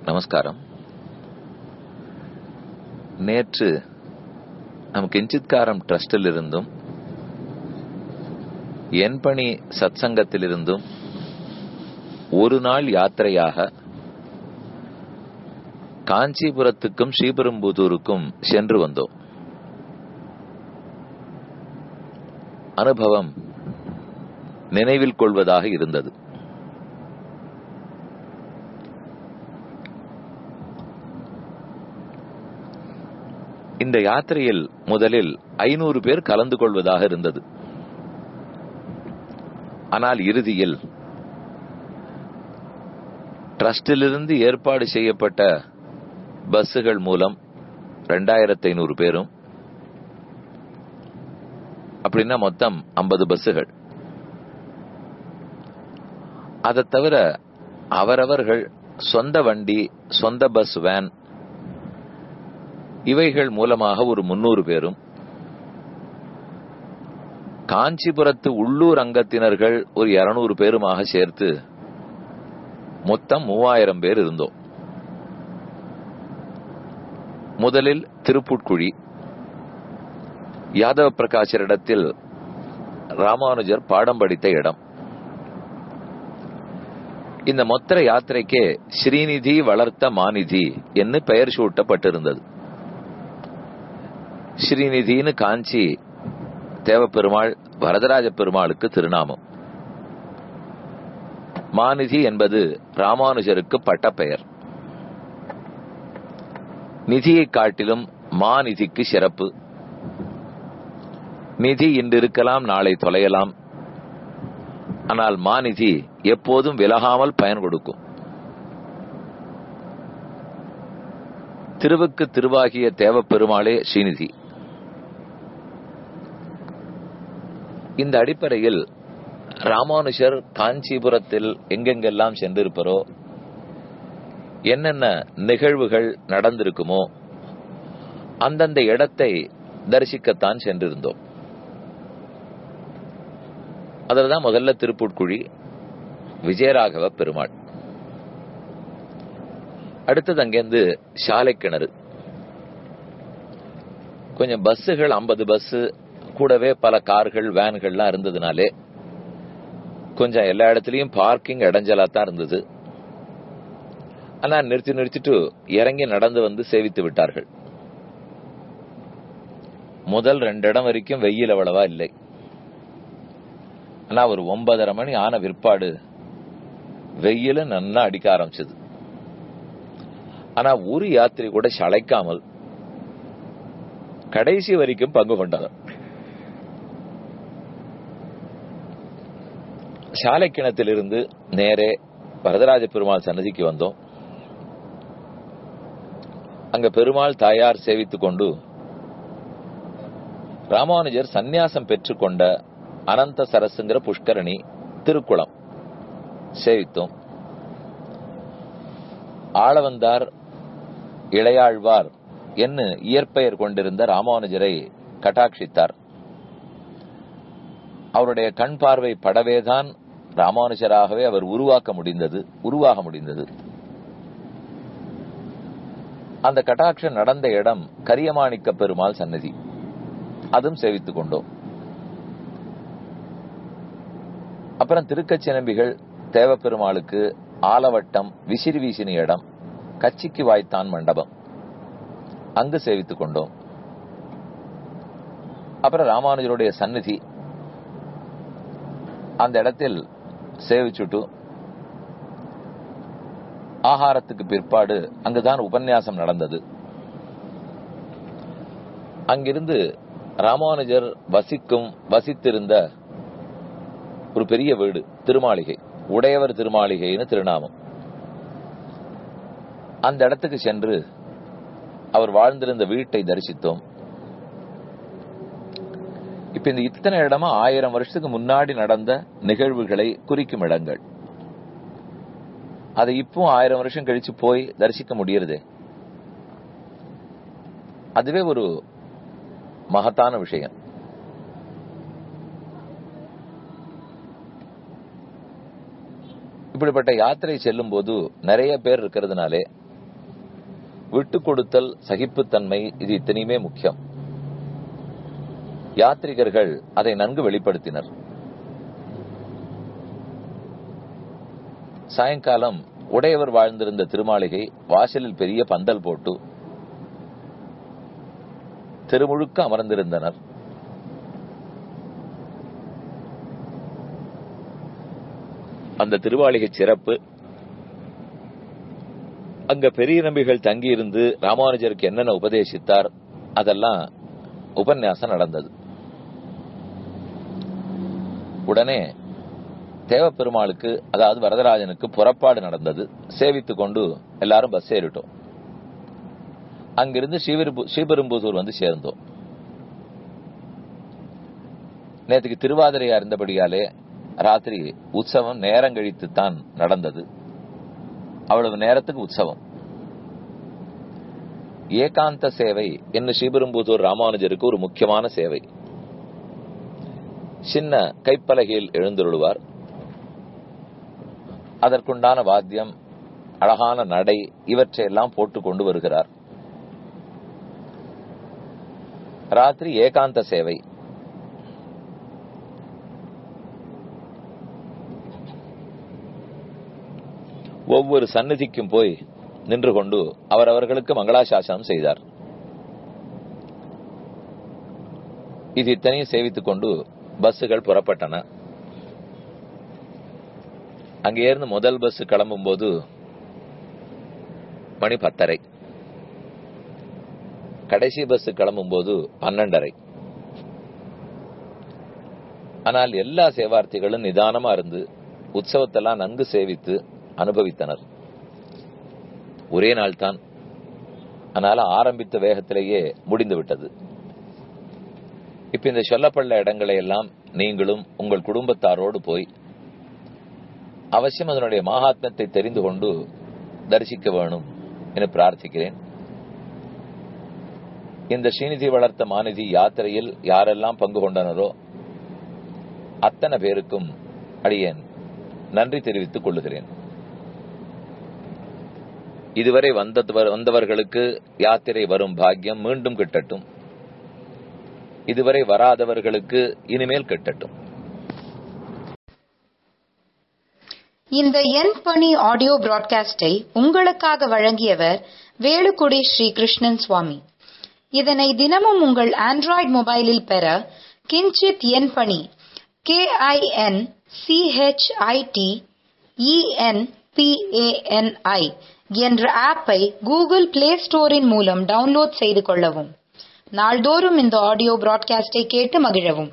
நமஸ்காரம் நேற்று நம் கிஞ்சித்காரம் ட்ரஸ்டில் இருந்தும் என் பணி சத்சங்கத்திலிருந்தும் ஒரு நாள் யாத்திரையாக காஞ்சிபுரத்துக்கும் ஸ்ரீபெரும்புதூருக்கும் சென்று வந்தோம் அனுபவம் நினைவில் கொள்வதாக இருந்தது இந்த யாத்திரையில் முதலில் ஐநூறு பேர் கலந்து கொள்வதாக இருந்தது ஆனால் இறுதியில் ட்ரஸ்டிலிருந்து ஏற்பாடு செய்யப்பட்ட பஸ்ஸுகள் மூலம் ரெண்டாயிரத்தி ஐநூறு பேரும் அப்படின்னா மொத்தம் ஐம்பது பஸ்ஸுகள் அதை தவிர அவரவர்கள் சொந்த வண்டி சொந்த பஸ் வேன் இவைகள் மூலமாக ஒரு முன்னூறு பேரும் காஞ்சிபுரத்து உள்ளூர் அங்கத்தினர்கள் ஒரு இருநூறு பேருமாக சேர்த்து மொத்தம் மூவாயிரம் பேர் இருந்தோம் முதலில் திருப்புட்குழி யாதவ பிரகாஷரிடத்தில் ராமானுஜர் பாடம் படித்த இடம் இந்த மொத்த யாத்திரைக்கே ஸ்ரீநிதி வளர்த்த மாநிதி என்று பெயர் சூட்டப்பட்டிருந்தது ஸ்ரீநிதினு காஞ்சி தேவப்பெருமாள் வரதராஜ பெருமாளுக்கு திருநாமம் மாநிதி என்பது ராமானுஜருக்கு பட்ட பெயர் நிதியை காட்டிலும் மாநிதிக்கு சிறப்பு நிதி இன்று இருக்கலாம் நாளை தொலையலாம் ஆனால் மாநிதி எப்போதும் விலகாமல் பயன் கொடுக்கும் திருவுக்கு திருவாகிய தேவப்பெருமாளே ஸ்ரீநிதி இந்த அடிப்படையில் ராமானுஷர் காஞ்சிபுரத்தில் எங்கெங்கெல்லாம் சென்றிருப்பாரோ என்னென்ன நிகழ்வுகள் நடந்திருக்குமோ அந்தந்த இடத்தை தரிசிக்கத்தான் சென்றிருந்தோம் அதுலதான் முதல்ல திருப்புட்குழி விஜயராகவ பெருமாள் அடுத்தது அங்கேருந்து சாலை கிணறு கொஞ்சம் பஸ்ஸுகள் ஐம்பது பஸ் கூடவே பல கார்கள் வேன்கள்லாம் இருந்ததுனாலே கொஞ்சம் எல்லா இடத்துலயும் பார்க்கிங் இடைஞ்சலா தான் இருந்தது ஆனா நிறுத்தி நிறுத்திட்டு இறங்கி நடந்து வந்து சேவித்து விட்டார்கள் முதல் ரெண்டு இடம் வரைக்கும் வெயில் அவ்வளவா இல்லை ஆனா ஒரு ஒன்பதரை மணி ஆன விற்பாடு வெயில நல்லா அடிக்க ஆரம்பிச்சது ஆனா ஒரு யாத்திரை கூட சளைக்காமல் கடைசி வரைக்கும் பங்கு கொண்டாங்க சாலை கிணத்திலிருந்து நேரே வரதராஜ பெருமாள் சன்னதிக்கு வந்தோம் அங்க பெருமாள் தாயார் சேவித்துக் கொண்டு ராமானுஜர் சந்நியாசம் பெற்றுக்கொண்ட அனந்த சரசுங்கிற புஷ்கரணி திருக்குளம் சேவித்தோம் ஆளவந்தார் இளையாழ்வார் என்ன இயற்பெயர் கொண்டிருந்த ராமானுஜரை கட்டாட்சித்தார் அவருடைய கண் பார்வை படவேதான் ராமானுஜராகவே அவர் உருவாக்க முடிந்தது உருவாக முடிந்தது அந்த கட்டாட்சம் நடந்த இடம் கரியமாணிக்க பெருமாள் சன்னதி அதுவும் சேவித்துக் கொண்டோம் அப்புறம் திருக்கச்சினம்பிகள் தேவப்பெருமாளுக்கு ஆலவட்டம் விசிறி வீசின இடம் கச்சிக்கு வாய்த்தான் மண்டபம் அங்கு சேவித்துக் கொண்டோம் அப்புறம் ராமானுஜருடைய சந்நிதி அந்த இடத்தில் சேவிச்சுட்டு ஆகாரத்துக்கு பிற்பாடு அங்குதான் உபன்யாசம் நடந்தது அங்கிருந்து ராமானுஜர் வசிக்கும் வசித்திருந்த ஒரு பெரிய வீடு திருமாளிகை உடையவர் திருமாளிகைன்னு திருநாமம் அந்த இடத்துக்கு சென்று அவர் வாழ்ந்திருந்த வீட்டை தரிசித்தோம் இப்ப இந்த இத்தனை இடமா ஆயிரம் வருஷத்துக்கு முன்னாடி நடந்த நிகழ்வுகளை குறிக்கும் இடங்கள் அதை இப்போ ஆயிரம் வருஷம் கழிச்சு போய் தரிசிக்க முடியறதே அதுவே ஒரு மகத்தான விஷயம் இப்படிப்பட்ட யாத்திரை செல்லும் போது நிறைய பேர் இருக்கிறதுனாலே விட்டு கொடுத்தல் சகிப்புத்தன்மை இது இத்தனையுமே முக்கியம் யாத்ரிகர்கள் அதை நன்கு வெளிப்படுத்தினர் சாயங்காலம் உடையவர் வாழ்ந்திருந்த திருமாளிகை வாசலில் பெரிய பந்தல் போட்டு திருமுழுக்க அமர்ந்திருந்தனர் அந்த திருவாளிகை சிறப்பு அங்க பெரிய நம்பிகள் தங்கியிருந்து ராமானுஜருக்கு என்னென்ன உபதேசித்தார் அதெல்லாம் உபன்யாசம் நடந்தது உடனே தேவப்பெருமாளுக்கு அதாவது வரதராஜனுக்கு புறப்பாடு நடந்தது சேவித்துக் கொண்டு எல்லாரும் பஸ் ஏறிட்டோம் அங்கிருந்து ஸ்ரீபெரும்புதூர் வந்து சேர்ந்தோம் நேற்றுக்கு திருவாதிரையா இருந்தபடியாலே ராத்திரி உற்சவம் நேரம் கழித்து தான் நடந்தது அவ்வளவு நேரத்துக்கு உற்சவம் ஏகாந்த சேவை என்று ஸ்ரீபெரும்புதூர் ராமானுஜருக்கு ஒரு முக்கியமான சேவை சின்ன கைப்பலகையில் எழுந்தருளுவார் அதற்குண்டான வாத்தியம் அழகான நடை இவற்றையெல்லாம் போட்டு கொண்டு வருகிறார் ராத்திரி ஏகாந்த சேவை ஒவ்வொரு சந்நிதிக்கும் போய் நின்று கொண்டு அவரவர்களுக்கு மங்களாசாசனம் செய்தார் இது இத்தனையும் சேவித்துக் கொண்டு பஸ்ஸுகள் புறப்பட்டன அங்கே இருந்து முதல் பஸ் கிளம்பும் போது மணி பத்தரை கடைசி பஸ் கிளம்பும் போது பன்னெண்டரை ஆனால் எல்லா சேவார்த்திகளும் நிதானமா இருந்து உற்சவத்தெல்லாம் நன்கு சேவித்து அனுபவித்தனர் ஒரே நாள் தான் அதனால ஆரம்பித்த வேகத்திலேயே முடிந்து விட்டது இப்ப இந்த சொல்லப்பட்ட இடங்களை எல்லாம் நீங்களும் உங்கள் குடும்பத்தாரோடு போய் அவசியம் அதனுடைய மகாத்மத்தை தெரிந்து கொண்டு தரிசிக்க வேணும் என பிரார்த்திக்கிறேன் இந்த ஸ்ரீநிதி வளர்த்த மாநிதி யாத்திரையில் யாரெல்லாம் பங்கு கொண்டனரோ அத்தனை பேருக்கும் அடியேன் நன்றி தெரிவித்துக் கொள்ளுகிறேன் இதுவரை வந்தவர்களுக்கு யாத்திரை வரும் பாக்கியம் மீண்டும் கிட்டட்டும் இதுவரை வராதவர்களுக்கு இனிமேல் கிட்டட்டும் இந்த என் பணி ஆடியோ பிராட்காஸ்டை உங்களுக்காக வழங்கியவர் வேலுக்குடி ஸ்ரீ கிருஷ்ணன் சுவாமி இதனை தினமும் உங்கள் ஆண்ட்ராய்டு மொபைலில் பெற கிஞ்சித் என் பணி கே ஐ என் சிஹெச்ஐடி இஎன்பிஏஎன்ஐ என்ற ஆப்பை கூகுள் பிளே ஸ்டோரின் மூலம் டவுன்லோட் செய்து கொள்ளவும் நாள்தோறும் இந்த ஆடியோ பிராட்காஸ்டை கேட்டு மகிழவும்